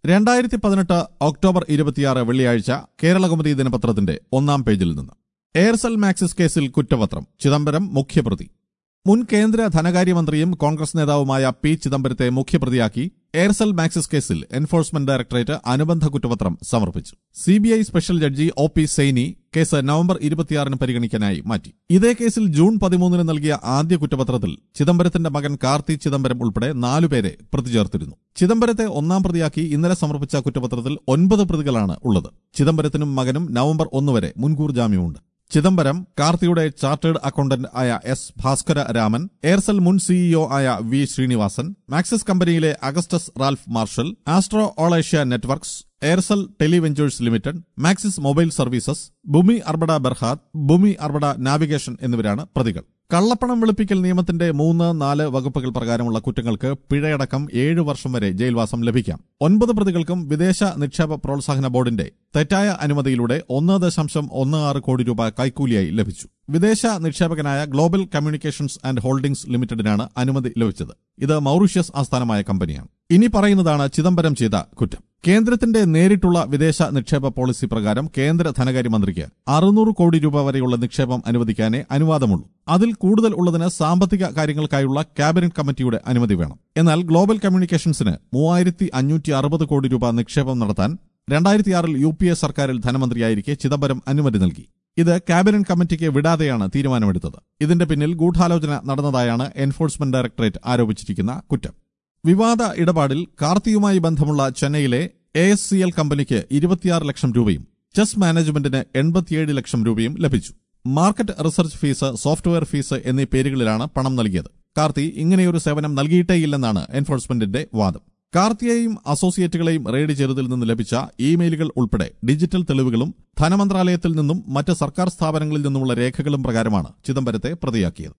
രണ്ടായിരത്തി പതിനെട്ട് ഒക്ടോബർ ഇരുപത്തിയാറ് വെള്ളിയാഴ്ച കേരളകൗമുദി ദിനപത്രത്തിന്റെ ഒന്നാം പേജിൽ നിന്ന് എയർസെൽ മാക്സിസ് കേസിൽ കുറ്റപത്രം ചിദംബരം മുഖ്യപ്രതി മുൻ കേന്ദ്ര ധനകാര്യമന്ത്രിയും കോൺഗ്രസ് നേതാവുമായ പി ചിദംബരത്തെ മുഖ്യപ്രതിയാക്കി എയർസെൽ മാക്സിസ് കേസിൽ എൻഫോഴ്സ്മെന്റ് ഡയറക്ടറേറ്റ് അനുബന്ധ കുറ്റപത്രം സമർപ്പിച്ചു CBI special judge O P Saini case November ഇരുപത്തിയാറിന് പരിഗണിക്കാനായി മാറ്റി ഇതേ കേസിൽ ജൂൺ പതിമൂന്നിന് നൽകിയ ആദ്യ കുറ്റപത്രത്തിൽ ചിദംബരത്തിന്റെ മകൻ കാർത്തി ചിദംബരം ഉൾപ്പെടെ നാലുപേരെ പ്രതി ചേർത്തിരുന്നു ചിദംബരത്തെ ഒന്നാം പ്രതിയാക്കി ഇന്നലെ സമർപ്പിച്ച കുറ്റപത്രത്തിൽ ഒൻപത് പ്രതികളാണ് ഉള്ളത് ചിദംബരത്തിനും മകനും നവംബർ ഒന്ന് വരെ മുൻകൂർ ജാമ്യമുണ്ട് ചിദംബരം കാർത്തിയുടെ ചാർട്ടേഡ് അക്കൌണ്ടന്റ് ആയ എസ് ഭാസ്കര രാമൻ എയർസെൽ മുൻ സിഇഒ ആയ വി ശ്രീനിവാസൻ മാക്സിസ് കമ്പനിയിലെ Augustus Ralph Marshall Astro All Asia Networks Aircel Televentures Limited Maxis Mobile Services Bumi Armada ബർഹാദ് ഭൂമി അർബഡ നാവിഗേഷൻ എന്നിവരാണ് പ്രതികൾ കള്ളപ്പണം വെളുപ്പിക്കൽ നിയമത്തിന്റെ മൂന്ന് നാല് വകുപ്പുകൾ പ്രകാരമുള്ള കുറ്റങ്ങൾക്ക് പിഴയടക്കം ഏഴ് വർഷം വരെ ജയിൽവാസം ലഭിക്കാം ഒൻപത് പ്രതികൾക്കും വിദേശ നിക്ഷേപ പ്രോത്സാഹന ബോർഡിന്റെ തെറ്റായ അനുമതിയിലൂടെ ഒന്ന് ദശാംശം ഒന്ന് ആറ് കോടി രൂപ കൈക്കൂലിയായി ലഭിച്ചു വിദേശ നിക്ഷേപകനായ ഗ്ലോബൽ കമ്മ്യൂണിക്കേഷൻസ് ആൻഡ് ഹോൾഡിംഗ്സ് ലിമിറ്റഡിനാണ് അനുമതി ലഭിച്ചത് ഇത് മൗറീഷ്യസ് ആസ്ഥാനമായ കമ്പനിയാണ് ഇനി പറയുന്നതാണ് ചിദംബരം ചെയ്ത കുറ്റം കേന്ദ്രത്തിന്റെ നേരിട്ടുള്ള വിദേശ നിക്ഷേപ പോളിസി പ്രകാരം കേന്ദ്ര ധനകാര്യമന്ത്രിക്ക് അറുന്നൂറ് കോടി രൂപ വരെയുള്ള നിക്ഷേപം അനുവദിക്കാനേ അനുവാദമുള്ളൂ അതിൽ കൂടുതൽ ഉള്ളതിന് സാമ്പത്തിക കാര്യങ്ങൾക്കായുള്ള ക്യാബിനറ്റ് കമ്മിറ്റിയുടെ അനുമതി വേണം എന്നാൽ ഗ്ലോബൽ കമ്മ്യൂണിക്കേഷൻസിന് മൂവായിരത്തി അഞ്ഞൂറ്റി അറുപത് കോടി രൂപ നിക്ഷേപം നടത്താൻ രണ്ടായിരത്തിയാറിൽ യു പി എ സർക്കാരിൽ ധനമന്ത്രിയായിരിക്കെ ചിദംബരം അനുമതി നൽകി ഇത് ക്യാബിനറ്റ് കമ്മിറ്റിക്ക് വിടാതെയാണ് തീരുമാനമെടുത്തത് ഇതിന്റെ പിന്നിൽ ഗൂഢാലോചന നടന്നതായാണ് എൻഫോഴ്സ്മെന്റ് ഡയറക്ടറേറ്റ് ആരോപിച്ചിരിക്കുന്ന കുറ്റം വിവാദ ഇടപാടിൽ കാർത്തിയുമായി ബന്ധമുള്ള ചെന്നൈയിലെ എ എസ് സി എൽ കമ്പനിക്ക് ഇരുപത്തിയാറ് ലക്ഷം രൂപയും ചെസ് മാനേജ്മെന്റിന് എൺപത്തിയേഴ് ലക്ഷം രൂപയും ലഭിച്ചു market research fees software fees എന്നീ പേരുകളിലാണ് പണം നൽകിയത് കാർത്തി ഇങ്ങനെയൊരു സേവനം നൽകിയിട്ടേയില്ലെന്നാണ് എൻഫോഴ്സ്മെന്റിന്റെ വാദം കാർത്തിയെയും അസോസിയേറ്റുകളെയും റെയ്ഡ് ചെയ്തതിൽ നിന്ന് ലഭിച്ച ഇമെയിലുകൾ ഉൾപ്പെടെ ഡിജിറ്റൽ തെളിവുകളും ധനമന്ത്രാലയത്തിൽ നിന്നും മറ്റ് സർക്കാർ സ്ഥാപനങ്ങളിൽ നിന്നുമുള്ള രേഖകളും പ്രകാരമാണ് ചിദംബരത്തെ പ്രതിയാക്കിയത്